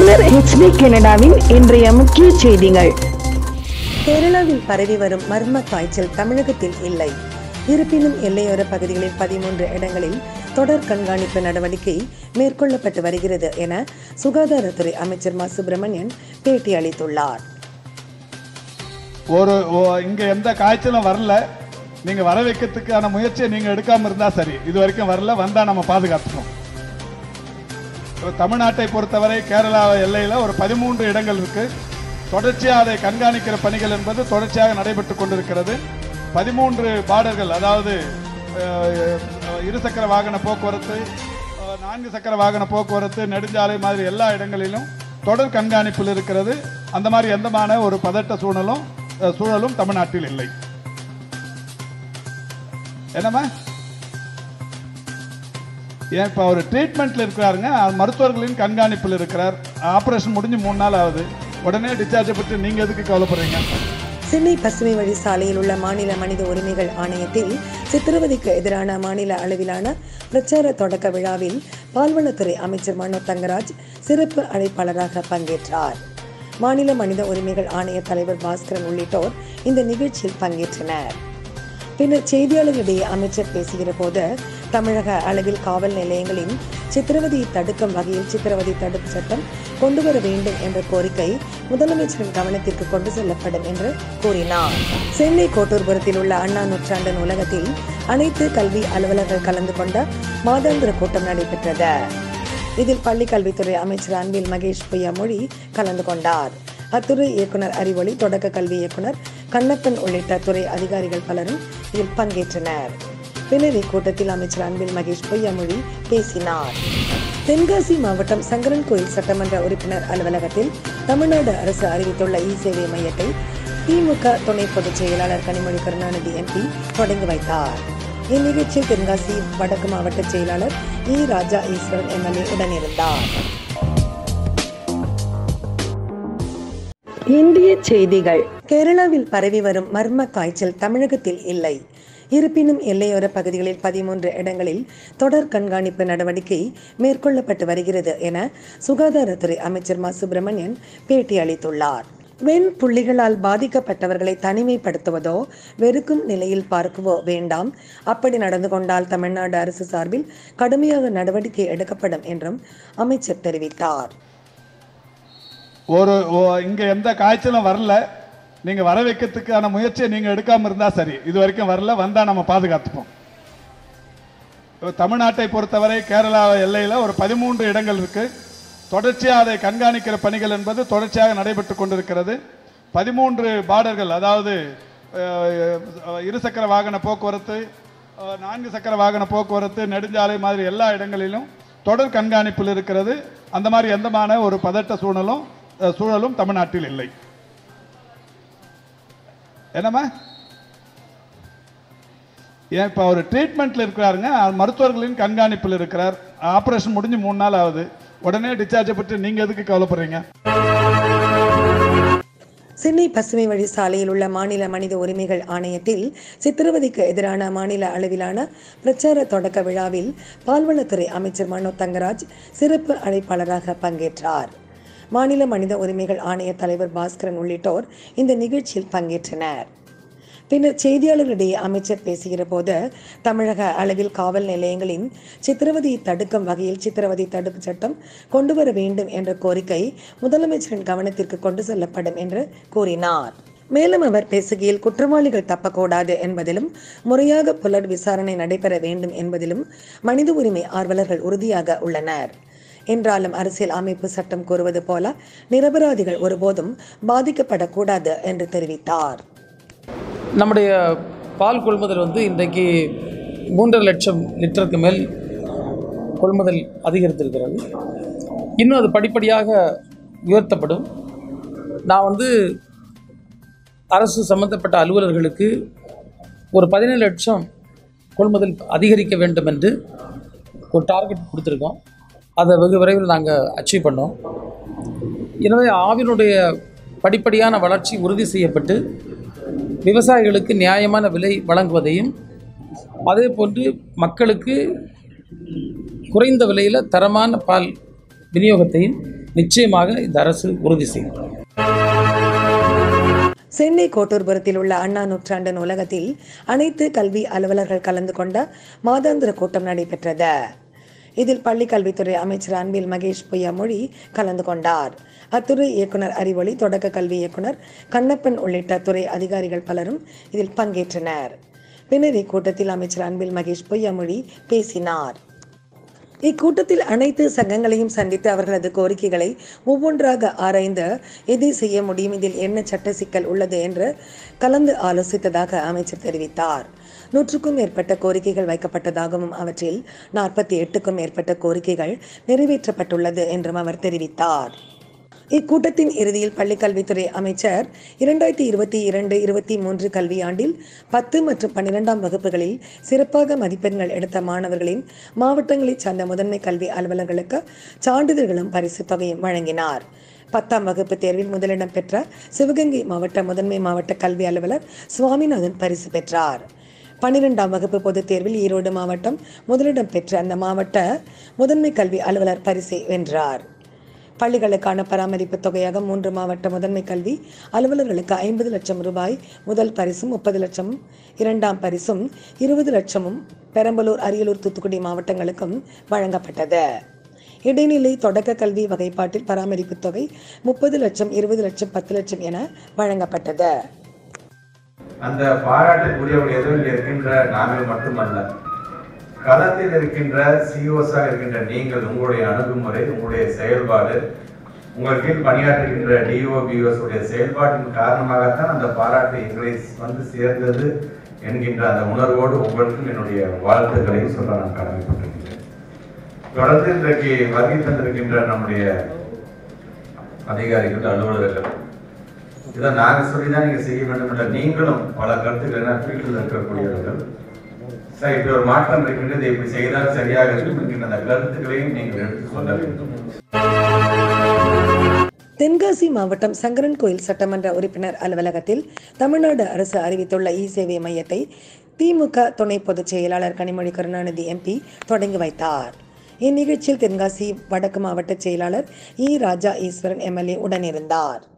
பின்னர் ஹெச்டி கனடாவின் இன்றைய முக்கிய செய்திகள் கேரளாவில் பரவி வரும் மர்ம காய்ச்சல் தமிழகத்தில் இல்லை இருப்பினும் எல்லையோர பகுதிகளில் பதிமூன்று இடங்களில் தொடர் கண்காணிப்பு நடவடிக்கை மேற்கொள்ளப்பட்டு வருகிறது என சுகாதாரத்துறை அமைச்சர் மா சுப்பிரமணியன் பேட்டி அளித்துள்ளார் ஒரு ஓ- இங்க எந்த காய்ச்சலும் வரல நீங்க வர வைக்கிறதுக்கான முயற்சியை நீங்க எடுக்காம இருந்தா சரி இது வரைக்கும் வரல வந்தா நம்ம பாதுகாத்துக்கோம் இப்ப தமிழ்நாட்டை பொறுத்தவரை கேரளா எல்லையில ஒரு பதிமூன்று இடங்கள் இருக்கு தொடர்ச்சியாக அதை கண்காணிக்கிற பணிகள் என்பது தொடர்ச்சியாக நடைபெற்று கொண்டிருக்கிறது பதிமூன்று பார்டர்கள் அதாவது அஹ், அஹ், இருசக்கர வாகன போக்குவரத்து அஹ், நான்கு சக்கர வாகன போக்குவரத்து நெடுஞ்சாலை மாதிரி எல்லா இடங்களிலும் தொடர் கண்காணிப்பில் இருக்கிறது அந்த மாதிரி எந்தமான ஒரு பதட்ட சூழலும் அஹ், சூழலும் தமிழ்நாட்டில் இல்லை என்னம்மா ஏன் இப்போ அவர் ட்ரீட்மெண்ட்ல இருக்கிறாருங்க அவர் மருத்துவர்களின் கண்காணிப்பில் இருக்கிறார் ஆபரேஷன் முடிஞ்சு மூணு நாள் ஆகுது உடனே டிஸ்சார்ஜை பற்றி நீங்க எதுக்கு கவலைப்படுறீங்க சென்னை பசுமை வழி சாலையில் உள்ள மாநில மனித உரிமைகள் ஆணையத்தில் சித்திரவதைக்கு எதிரான மாநில அளவிலான பிரச்சார தொடக்க விழாவில் பால்வளத்துறை அமைச்சர் மனோ தங்கராஜ் சிறப்பு அழைப்பாளராக பங்கேற்றார் மாநில மனித உரிமைகள் ஆணைய தலைவர் பாஸ்கரன் உள்ளிட்டோர் இந்த நிகழ்ச்சியில் பங்கேற்றனர் பின்னர் செய்தியாளர்களிடையே அமைச்சர் பேசுகிற போது தமிழக அளவில் காவல் நிலையங்களின் சித்திரவதையை தடுக்கும் வகையில் சித்திரவதை தடுப்பு சட்டம் கொண்டு வர வேண்டும் என்ற கோரிக்கை முதலமைச்சரின் கவனத்திற்கு கொண்டு செல்லப்படும் என்று கூறினார் சென்னை கோட்டூர்புரத்தில் உள்ள அண்ணா நூற்றாண்டு நூலகத்தில் அனைத்து கல்வி அலுவலர்கள் கலந்து கொண்ட மாதாந்திர கூட்டம் நடைபெற்றது இதில் பள்ளி கல்வித்துறை அமைச்சர் அன்பில் மகேஷ் பொய்யாமொழி கலந்து கொண்டார் அத்துறை இயக்குனர் அறிவொளி தொடக்க கல்வி இயக்குனர் கண்ணப்பன் உள்ளிட்ட துறை அதிகாரிகள் பலரும் இதில் பங்கேற்றனர் பின்னர் இக்கூட்டத்தில் அமைச்சர் அன்பில் மகேஷ் பொய்யாமொழி பேசினார் தென்காசி மாவட்டம் சங்கரன் கோயில் சட்டமன்ற உறுப்பினர் அலுவலகத்தில் தமிழ்நாடு அரசு அறிவித்துள்ள இ சேவை மையத்தை திமுக துணை பொதுச் செயலாளர் கனிமொழி கருணாநிதி எம்பி தொடங்கி வைத்தார் இந்நிகழ்ச்சியில் தென்காசி வடக்கு மாவட்ட செயலாளர் இ ராஜா ஈஸ்வரன் எம்எல்ஏ உடனிருந்தார் இந்திய செய்திகள் கேரளாவில் பரவி வரும் மர்ம காய்ச்சல் தமிழகத்தில் இல்லை இருப்பினும் எல்லையோர பகுதிகளில் பதிமூன்று இடங்களில் தொடர் கண்காணிப்பு நடவடிக்கை மேற்கொள்ளப்பட்டு வருகிறது என சுகாதாரத்துறை அமைச்சர் மா சுப்பிரமணியன் பேட்டி அளித்துள்ளார் வெண் புள்ளிகளால் பாதிக்கப்பட்டவர்களை தனிமைப்படுத்துவதோ வெறுக்கும் நிலையில் பார்க்கவோ வேண்டாம் அப்படி நடந்து கொண்டால் தமிழ்நாடு அரசு சார்பில் கடுமையாக நடவடிக்கை எடுக்கப்படும் என்றும் அமைச்சர் தெரிவித்தார் ஒரு ஓ- இங்க எந்த காய்ச்சலும் வரல நீங்க வர வைக்கிறதுக்கான முயற்சியை நீங்க எடுக்காம இருந்தா சரி இது வரைக்கும் வரல வந்தா நம்ம பாதுகாத்துப்போம் இப்ப தமிழ்நாட்டை பொறுத்தவரை கேரளா எல்லையில ஒரு பதிமூன்று இடங்கள் இருக்கு தொடர்ச்சியாக அதை கண்காணிக்கிற பணிகள் என்பது தொடர்ச்சியாக நடைபெற்று கொண்டிருக்கிறது பதிமூன்று பார்டர்கள் அதாவது அஹ், அஹ், இருசக்கர வாகன போக்குவரத்து அஹ், நான்கு சக்கர வாகன போக்குவரத்து நெடுஞ்சாலை மாதிரி எல்லா இடங்களிலும் தொடர் கண்காணிப்பில் இருக்கிறது அந்த மாதிரி எந்தமான ஒரு பதட்ட சூழலும் அஹ், சூழலும் தமிழ்நாட்டில் இல்லை என்னம்மா ஏன் இப்போ அவர் ட்ரீட்மெண்ட்ல இருக்கிறாருங்க அவர் மருத்துவர்களின் கண்காணிப்பில் இருக்கிறார் ஆபரேஷன் முடிஞ்சு மூணு நாள் ஆகுது உடனே டிஸ்சார்ஜை பற்றி நீங்க எதுக்கு கவலைப்படுறீங்க சென்னை பசுமை வழி சாலையில் உள்ள மாநில மனித உரிமைகள் ஆணையத்தில் சித்திரவதைக்கு எதிரான மாநில அளவிலான பிரச்சார தொடக்க விழாவில் பால்வளத்துறை அமைச்சர் மனோ தங்கராஜ் சிறப்பு அழைப்பாளராக பங்கேற்றார் மாநில மனித உரிமைகள் ஆணைய தலைவர் பாஸ்கரன் உள்ளிட்டோர் இந்த நிகழ்ச்சியில் பங்கேற்றனர் பின்னர் செய்தியாளர்களிடையே அமைச்சர் பேசுகிற போது தமிழக அளவில் காவல் நிலையங்களின் சித்திரவதையை தடுக்கும் வகையில் சித்திரவதை தடுப்பு சட்டம் கொண்டு வர வேண்டும் என்ற கோரிக்கை முதலமைச்சரின் கவனத்திற்கு கொண்டு செல்லப்படும் என்று கூறினார் மேலும் அவர் பேசுகையில் குற்றவாளிகள் தப்பக்கூடாது என்பதிலும் முறையாக புலர் விசாரணை நடைபெற வேண்டும் என்பதிலும் மனித உரிமை ஆர்வலர்கள் உறுதியாக உள்ளனர் என்றாலும் அரசியல் அமைப்பு சட்டம் கூறுவது போல நிரபராதிகள் ஒருபோதும் பாதிக்கப்படக்கூடாது என்று தெரிவித்தார் நம்முடைய பால் கொள்முதல் வந்து இன்றைக்கு மூன்றரை லட்சம் லிட்டருக்கு மேல் கொள்முதல் அதிகரித்திருக்கிறது இன்னும் அது படிப்படியாக உயர்த்தப்படும் நான் வந்து அரசு சம்பந்தப்பட்ட அலுவலர்களுக்கு ஒரு பதினேழு லட்சம் கொள்முதல் அதிகரிக்க வேண்டும் என்று ஒரு டார்கெட் கொடுத்துருக்கோம் அதை வெகு விரைவில் நாங்கள் அச்சீவ் பண்ணோம் எனவே ஆவினுடைய படிப்படியான வளர்ச்சி உறுதி செய்யப்பட்டு விவசாயிகளுக்கு நியாயமான விலை வழங்குவதையும் அதே போன்று மக்களுக்கு குறைந்த விலையில் தரமான பால் விநியோகத்தையும் நிச்சயமாக இந்த அரசு உறுதி செய்யும் சென்னை கோட்டூர்புரத்தில் உள்ள அண்ணா நூற்றாண்டு நூலகத்தில் அனைத்து கல்வி அலுவலர்கள் கலந்து கொண்ட மாதாந்திர கூட்டம் நடைபெற்றது இதில் பள்ளி கல்வித்துறை அமைச்சர் அன்பில் மகேஷ் பொய்யாமொழி கலந்து கொண்டார் அத்துறை இயக்குனர் அறிவொளி தொடக்க கல்வி இயக்குனர் கண்ணப்பன் உள்ளிட்ட துறை அதிகாரிகள் பலரும் இதில் பங்கேற்றனர் பின்னர் இக்கூட்டத்தில் அமைச்சர் அன்பில் மகேஷ் பொய்யாமொழி பேசினார் இக்கூட்டத்தில் அனைத்து சங்கங்களையும் சந்தித்து அவர்களது கோரிக்கைகளை ஒவ்வொன்றாக ஆராய்ந்து எதை செய்ய முடியும் இதில் என்ன சட்ட சிக்கல் உள்ளது என்று கலந்து ஆலோசித்ததாக அமைச்சர் தெரிவித்தார் நூற்றுக்கும் மேற்பட்ட கோரிக்கைகள் வைக்கப்பட்டதாகவும் அவற்றில் நாற்பத்தி எட்டுக்கும் மேற்பட்ட கோரிக்கைகள் நிறைவேற்றப்பட்டுள்ளது என்றும் அவர் தெரிவித்தார் இக்கூட்டத்தின் இறுதியில் பள்ளிக்கல்வித்துறை அமைச்சர் இரண்டாயிரத்தி இருபத்தி இரண்டு இருபத்தி மூன்று கல்வியாண்டில் பத்து மற்றும் பன்னிரெண்டாம் வகுப்புகளில் சிறப்பாக மதிப்பெண்கள் எடுத்த மாணவர்களின் மாவட்டங்களைச் சார்ந்த முதன்மை கல்வி அலுவலர்களுக்கு சான்றிதழ்களும் பரிசு தொகையும் வழங்கினார் பத்தாம் வகுப்பு தேர்வில் முதலிடம் பெற்ற சிவகங்கை மாவட்ட முதன்மை மாவட்ட கல்வி அலுவலர் சுவாமிநாதன் பரிசு பெற்றார் பன்னிரெண்டாம் வகுப்பு பொதுத் தேர்வில் ஈரோடு மாவட்டம் முதலிடம் பெற்ற அந்த மாவட்ட முதன்மை கல்வி அலுவலர் பரிசை வென்றார் பள்ளிகளுக்கான பராமரிப்பு தொகையாக மூன்று மாவட்ட முதன்மை கல்வி அலுவலர்களுக்கு ஐம்பது லட்சம் ரூபாய் முதல் பரிசும் முப்பது லட்சம் இரண்டாம் பரிசும் இருபது லட்சமும் பெரம்பலூர் அரியலூர் தூத்துக்குடி மாவட்டங்களுக்கும் வழங்கப்பட்டது இடைநிலை தொடக்க கல்வி வகைப்பாட்டில் பராமரிப்பு தொகை முப்பது லட்சம் இருபது லட்சம் பத்து லட்சம் என வழங்கப்பட்டது அந்த பாராட்டுக்குரியவர்கள் எதிரில் இருக்கின்ற நாங்கள் மட்டுமல்ல களத்தில் இருக்கின்ற சிஓஸாக இருக்கின்ற நீங்கள் உங்களுடைய அணுகுமுறை உங்களுடைய செயல்பாடு உங்கள் கீழ் பணியாற்றுகின்ற டிஓ பிஓஸ் உடைய செயல்பாட்டின் காரணமாகத்தான் அந்த பாராட்டு எங்களை வந்து சேர்ந்தது என்கின்ற அந்த உணர்வோடு உங்களுக்கும் என்னுடைய வாழ்த்துக்களை சொல்ல நான் கடமைப்பட்டிருக்கிறேன் தொடர்ந்து இன்றைக்கு வருகை தந்திருக்கின்ற நம்முடைய அதிகாரிகள் அலுவலர்கள் இதை நாங்க சொல்லி தான் நீங்க செய்ய வேண்டும் என்ற நீங்களும் பல கருத்துக்கள் ஃபீல்டில் இருக்கக்கூடியவர்கள் சார் இப்படி ஒரு மாற்றம் இருக்கின்றது இப்படி செய்தால் சரியாக இருக்கும் என்கின்ற அந்த கருத்துக்களையும் நீங்கள் எடுத்து சொல்ல வேண்டும் தென்காசி மாவட்டம் சங்கரன் கோயில் சட்டமன்ற உறுப்பினர் அலுவலகத்தில் தமிழ்நாடு அரசு அறிவித்துள்ள இ சேவை மையத்தை திமுக துணை பொதுச் செயலாளர் கனிமொழி கருணாநிதி எம்பி தொடங்கி வைத்தார் இந்நிகழ்ச்சியில் தென்காசி வடக்கு மாவட்ட செயலாளர் இ ராஜா ஈஸ்வரன் எம்எல்ஏ உடனிருந்தார்